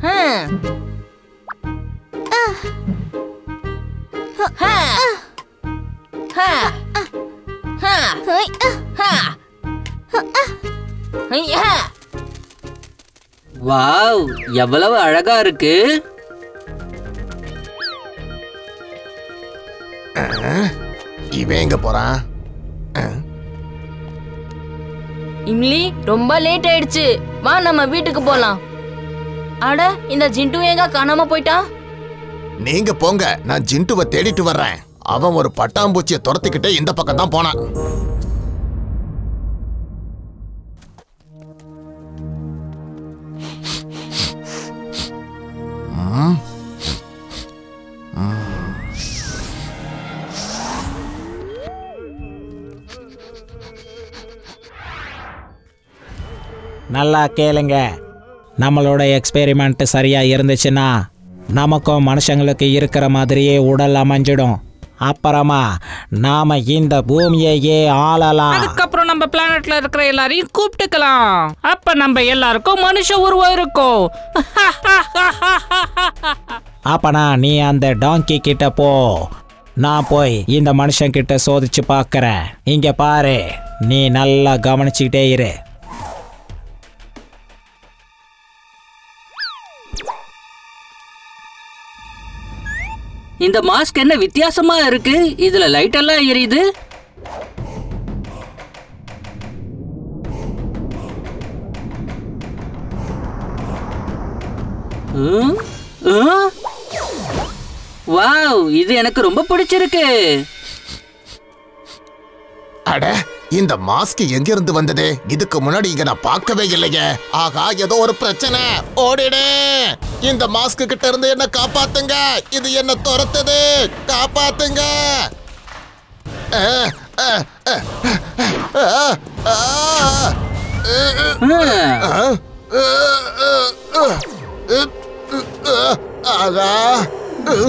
ஹம். ஹா. ஹா. ஹா. ஹோய், அ, ஹா. ஐயா. வாவ் எவ்வளவு அழகா இருக்கு இவன் எங்க போறான் இம்லி ரொம்ப லேட் ஆயிடுச்சு வா நம்ம வீட்டுக்கு போலாம் அட இந்த ஜிண்டு எங்க காணாம போயிட்டான் நீங்க போங்க நான் ஜிண்டுவை தேடிட்டு வர்றேன் அவன் ஒரு பட்டாம்பூச்சியை துரத்திக்கிட்டு இந்த பக்கம் தான் போனான் ம். நல்லா கேளுங்க நம்மளோட எக்ஸ்பெரிமெண்ட் சரியாக இருந்துச்சுன்னா நமக்கும் மனுஷங்களுக்கு இருக்கிற மாதிரியே உடல் அமைஞ்சிடும் அப்புறமா நாம இந்த பூமியையே ஆளலாம் அதுக்கப்புறம் நம்ம பிளானட்ல இருக்கிற எல்லாரையும் கூப்பிட்டுக்கலாம் அப்ப நம்ம எல்லாருக்கும் மனுஷ உருவம் இருக்கும் அப்பனா நீ அந்த டாங்கி கிட்ட போ நான் போய் இந்த மனுஷன் கிட்ட சோதிச்சு பார்க்கறேன் இங்க பாரு நீ நல்லா கவனிச்சுக்கிட்டே இரு இந்த மாஸ்க் என்ன வித்தியாசமா இருக்கு இதுல லைட் எல்லாம் எரியுது ம்? ஆ? வாவ் இது எனக்கு ரொம்ப பிடிச்சிருக்கு அட இந்த மாஸ்க் எங்க இருந்து வந்தது இதுக்கு முன்னாடி இங்க நான் பார்க்கவே இல்லையே ஆகா ஏதோ ஒரு பிரச்சனை ஓடிடு இந்த மாஸ்க் கிட்ட இருந்து என்ன காப்பாத்துங்க இது என்ன துரத்துது காப்பாத்துங்க அஹ், அஹ், அஹ், அஹ், அஹ், ஆ. அஹ், அஹ், அஹ், அஹ், அஹ், ஆகா அஹ்.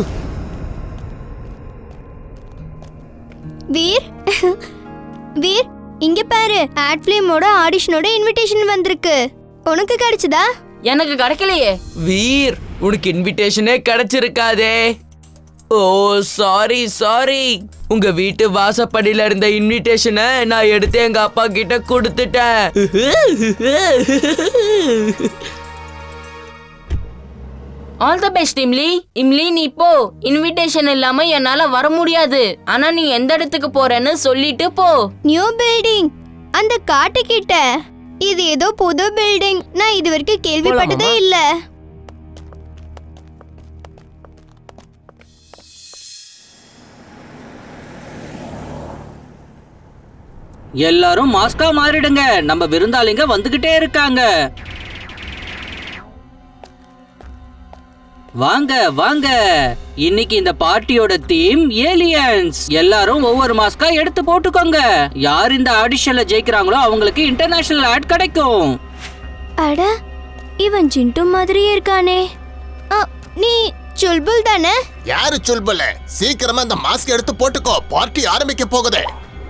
வீர் வீர் இங்க பாரு ஆட் ஃபிலிமோட ஆடிஷனோட இன்விடேஷன் வந்திருக்கு உனக்கு கிடைச்சதா எனக்கு கிடைக்கலையே வீர் உனக்கு இன்விடேஷனே கிடைச்சிருக்காதே ஓ சாரி சாரி உங்க வீட்டு வாசப்படியில இருந்த இன்விடேஷனை நான் எடுத்து எங்க அப்பா கிட்ட கொடுத்துட்டேன் all the best Imli Imli நீ போ இன்விடேஷன் இல்லாம என்னால வர முடியாது ஆனா நீ எந்த இடத்துக்கு போறேன்னு சொல்லிட்டு போ நியூ பில்டிங் அந்த காட்டு கிட்ட இது ஏதோ புது பில்டிங் நான் இது வரைக்கும் கேள்விப்பட்டதே இல்ல எல்லாரும் மாஸ்கா மாறிடுங்க நம்ம விருந்தாளிங்க வந்துகிட்டே இருக்காங்க வாங்க வாங்க இன்னைக்கு இந்த பார்ட்டியோட தீம் ஏலியன்ஸ் எல்லாரும் ஒவ்வொரு மாஸ்கா எடுத்து போட்டுக்கோங்க யார் இந்த ஆடிஷன்ல ஜெயிக்கிறாங்களோ அவங்களுக்கு இன்டர்நேஷனல் ஆட் கிடைக்கும் அட இவன் ஜிண்டு மாதிரியே இருக்கானே அ, நீ சுல்புல் தானே யாரு சொல்பல சீக்கிரமா இந்த மாஸ்க் எடுத்து போட்டுக்கோ பார்ட்டி ஆரம்பிக்க போகுது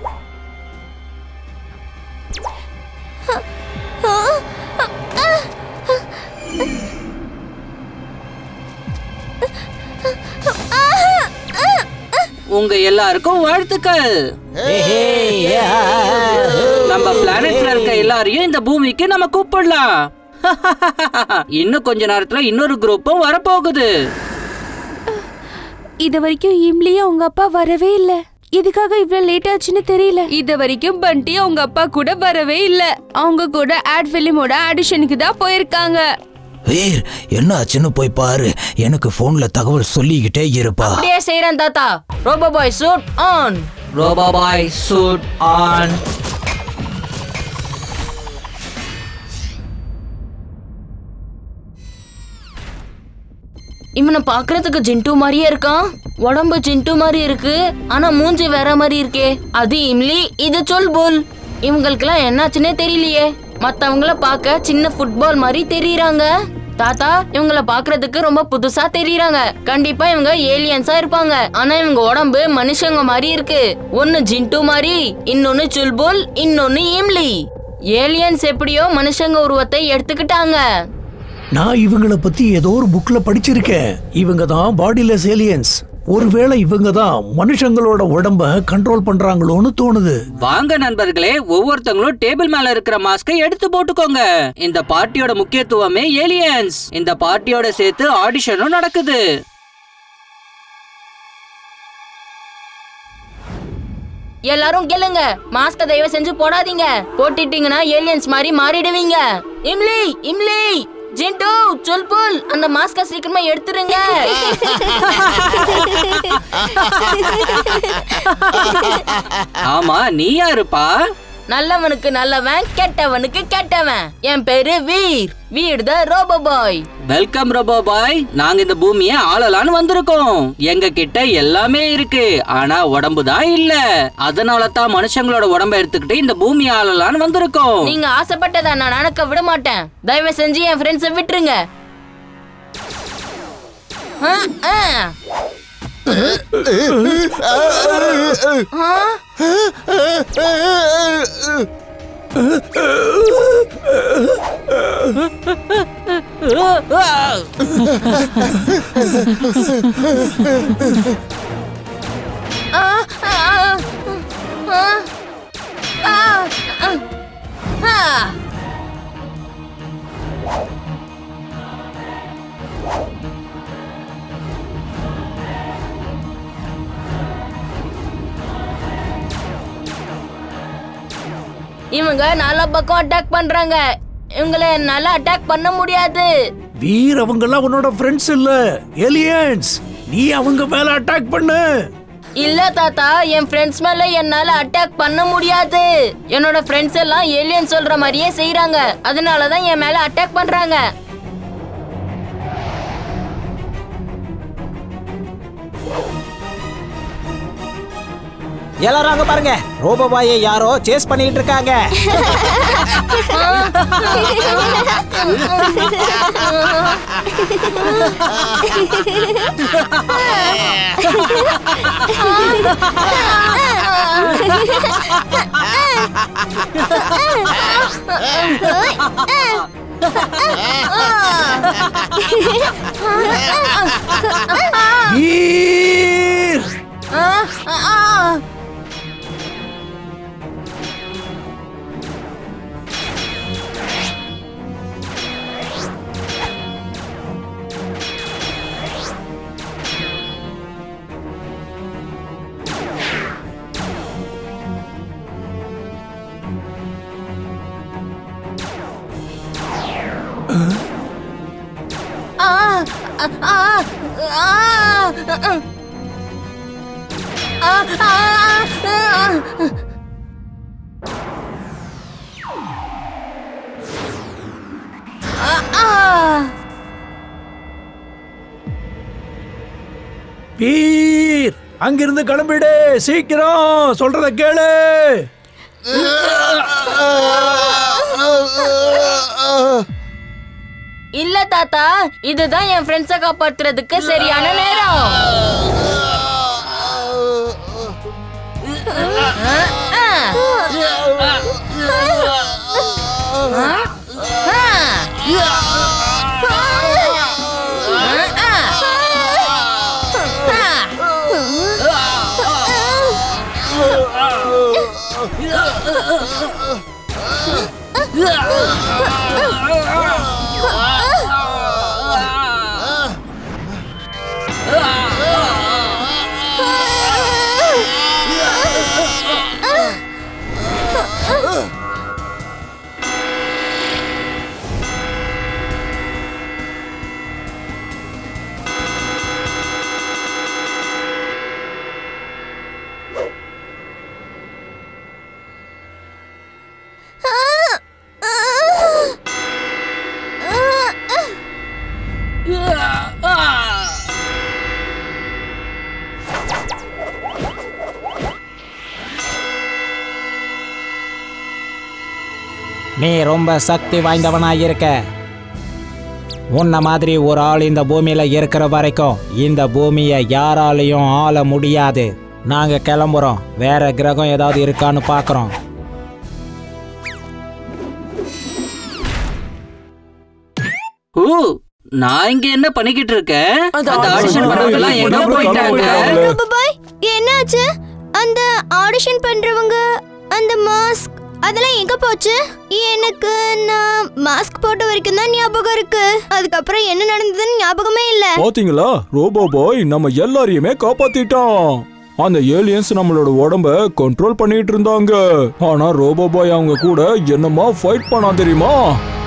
உங்க எல்லாருக்கும் வாழ்த்துக்கள் நம்ம பிளானட்ல இருக்க எல்லாரையும் இந்த பூமிக்கு நம்ம கூப்பிடலாம் இன்னும் கொஞ்ச நேரத்துல இன்னொரு குரூப்பும் வரப்போகுது இது வரைக்கும் இம்லியும் அவங்க அப்பா வரவே இல்ல எதுக்காக இவ்வளவு லேட் ஆச்சுன்னு தெரியல இது வரைக்கும் பண்டி அவங்க அப்பா கூட வரவே இல்ல அவங்க கூட ஆட் ஃபிலிமோட ஆடிஷனுக்கு தான் போயிருக்காங்க வீர் என்ன ஆச்சுன்னு போய் பாரு எனக்கு போன்ல தகவல் சொல்லிக்கிட்டே இருப்பா அப்படியே செய்யறேன் தாத்தா robo boy suit on robo boy suit on இவனை பாக்குறதுக்கு ஜிண்டு மாதிரியே இருக்கான் உடம்பு ஜிண்டு மாதிரி இருக்கு ஆனா மூஞ்சி வேற மாதிரி இருக்கே அது இம்லி இது சொல் போல் இவங்களுக்கெல்லாம் என்னாச்சுன்னே தெரியலையே மத்தவங்கள பார்க்க சின்ன ஃபுட்பால் மாதிரி தெரியறாங்க தாத்தா இவங்கள பாக்குறதுக்கு ரொம்ப புதுசா தெரியறாங்க கண்டிப்பா இவங்க ஏலியன்ஸா இருப்பாங்க ஆனா இவங்க உடம்பு மனுஷங்க மாதிரி இருக்கு ஒன்னு ஜிண்டு மாதிரி இன்னொன்னு சுல்புல் இன்னொன்னு இம்லி ஏலியன்ஸ் எப்படியோ மனுஷங்க உருவத்தை எடுத்துக்கிட்டாங்க நான் இவங்கள பத்தி ஏதோ ஒரு புக்ல படிச்சிருக்கேன் இவங்க தான் பாடிலெஸ் ஏலியன்ஸ் ஒருவேளை இவங்க தான் மனுஷங்களோட உடம்ப கண்ட்ரோல் பண்றாங்களோன்னு தோணுது வாங்க நண்பர்களே ஒவ்வொருத்தங்களும் டேபிள் மேல இருக்கிற மாஸ்கை எடுத்து போட்டுக்கோங்க இந்த பார்ட்டியோட முக்கியத்துவமே ஏலியன்ஸ் இந்த பார்ட்டியோட சேர்த்து ஆடிஷனும் நடக்குது எல்லாரும் கேளுங்க மாஸ்க தயவு செஞ்சு போடாதீங்க போட்டுட்டீங்கன்னா ஏலியன்ஸ் மாதிரி மாறிடுவீங்க இம்லி இம்லி ஜிண்டு சொல்புல் அந்த மாஸ்க சீக்கிரமா எடுத்துருங்க ஆமா நீ யாருப்பா நல்லவனுக்கு நல்லவன் கெட்டவனுக்கு கெட்டவன் என் பேரு Veer Veer the robo boy welcome robo boy நாங்க இந்த பூமியை ஆளலான்னு வந்திருக்கோம் எங்க கிட்ட எல்லாமே இருக்கு ஆனா உடம்பு தான் இல்ல அதனால தான் மனுஷங்களோட உடம்ப எடுத்துக்கிட்டு இந்த பூமியை ஆளலான்னு வந்திருக்கோம் நீங்க ஆசைப்பட்டதை நான் நடக்க விட மாட்டேன் தயவு செஞ்சு என் ஃப்ரெண்ட்ஸை விட்டுருங்க ஆ, ஆ. ஆ? ஆ, ஆ, ஆ, ஆ, ஆ, ஆ. இவங்க நல்ல பக்கம் அட்டாக் பண்றாங்க இவங்கள என்னால அட்டாக் பண்ண முடியாது வீர் அவங்கெல்லாம் உன்னோட ஃப்ரெண்ட்ஸ் இல்ல ஏலியன்ஸ் நீ அவங்க மேல அட்டாக் பண்ணு இல்ல தாத்தா என் ஃப்ரெண்ட்ஸ் மேல என்னால அட்டாக் பண்ண முடியாது என்னோட ஃப்ரெண்ட்ஸ் எல்லாம் ஏலியன் சொல்ற மாதிரியே செய்றாங்க அதனால தான் என் மேல அட்டாக் பண்றாங்க எல்லாரும் அங்க பாருங்க ரோபோ பாயை யாரோ சேஸ் பண்ணிட்டு இருக்காங்க வீர் ஆ, ஆ, ஆ. ஆ, ஆ, ஆ, ஆ, ஆ, ஆ, ஆ. ஆ, ஆ. வீர் அங்கிருந்து கிளம்பிடு சீக்கிரம் சொல்றத கேளு இல்ல தாத்தா இதுதான் என் ஃப்ரெண்ட்ஸ காப்பாத்துறதுக்கு சரியான நேரம் ஆ, ஆ. ஆ, ஆ. ஆ, ஆ. நீ ரொம்ப சக்தி வாய்ந்தவனா இருக்க உன்ன மாதிரி ஒரு ஆள் இந்த பூமியில இருக்கிற வரைக்கும் இந்த பூமியை யாராலையும் ஆள முடியாது நாங்க கிளம்புறோம் வேற கிரகம் ஏதாவது இருக்கான்னு பார்க்கறோம் ஊ நான் இங்க என்ன பண்ணிக்கிட்டு இருக்கேன் அது அந்த ஆடிஷன் பண்ணவங்கலாம் எங்க போயிட்டாங்க பாய் என்னாச்சு அந்த ஆடிஷன் பண்றவங்க அந்த மாஸ்க் அதெல்லாம் எங்க போச்சு எனக்கு நான் மாஸ்க் போட்ட வரைக்கும் தான் ஞாபகம் இருக்கு அதுக்கப்புறம் என்ன நடந்ததுன்னு ஞாபகமே இல்ல பாத்தீங்களா ரோபோ பாய் நம்ம எல்லாரையுமே காப்பாத்திட்டான் அந்த ஏலியன்ஸ் நம்மளோட உடம்ப கண்ட்ரோல் பண்ணிட்டு இருந்தாங்க ஆனா ரோபோ பாய் அவங்க கூட என்னமா ஃபைட் பண்ணா தெரியுமா